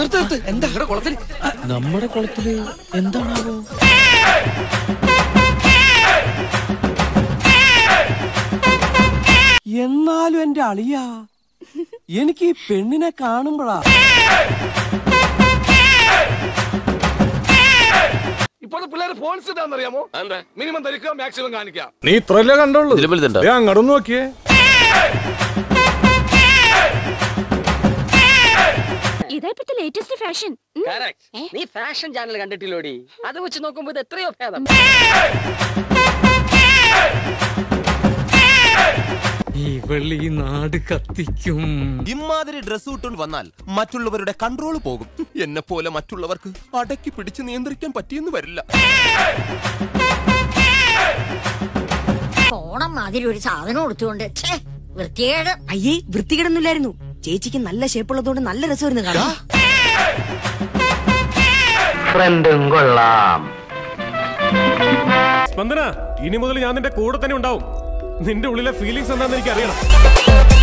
എന്താ കുളത്തിൽ നമ്മുടെ കുളത്തില് എന്താണാവോ എന്നാലും എന്റെ അളിയ എനിക്ക് ഈ പെണ്ണിനെ കാണുമ്പോഴാ ഇപ്പോഴത്തെ പിള്ളേർ ഫോൺസ് ഇതാണെന്നറിയാമോ മിനിമം ധരിക്കുക മാക്സിമം കാണിക്കുക നീ ഇത്രല്ലേ കണ്ടുള്ളൂ ഇതിലും വലുതുണ്ടോ? ദേ അങ്ങോട്ടൊന്ന് നോക്കിയേ ഇതാ ഇപ്പത്തെ ലേറ്റസ്റ്റ് ഫാഷൻ നീ ഫാഷൻ ചാനൽ കണ്ടിട്ടില്ലോടി അത് വെച്ച് നോക്കുമ്പോ ഇത് എത്രയോ ഭേദം ഇവളി നാട് കത്തിക്കും ഇമാതിരി ഡ്രസ് ഇട്ടുകൊണ്ട് വന്നാൽ മറ്റുള്ളവരുടെ കൺട്രോൾ പോകും എന്നെ പോലെ മറ്റുള്ളവർക്ക് അടക്കി പിടിച്ച് നിയന്ത്രിക്കാൻ പറ്റിയെന്ന് വരില്ല ഓണം മാതിരി ഒരു സാധനം കൊടുത്തുകൊണ്ട് ഛേ, വൃത്തികേട് അയ്യേ വൃത്തികേടൊന്നുമില്ലായിരുന്നു ചേച്ചിക്ക് നല്ല ഷേപ്പുള്ളതുകൊണ്ട് നല്ല രസമായിരുന്നു കാണാൻ സ്പന്ദന ഇനി മുതൽ ഞാൻ നിന്റെ കൂടെ തന്നെ ഉണ്ടാവും നിന്റെ ഉള്ളിലെ ഫീലിങ്സ് എന്താണെന്ന് എനിക്ക് അറിയണം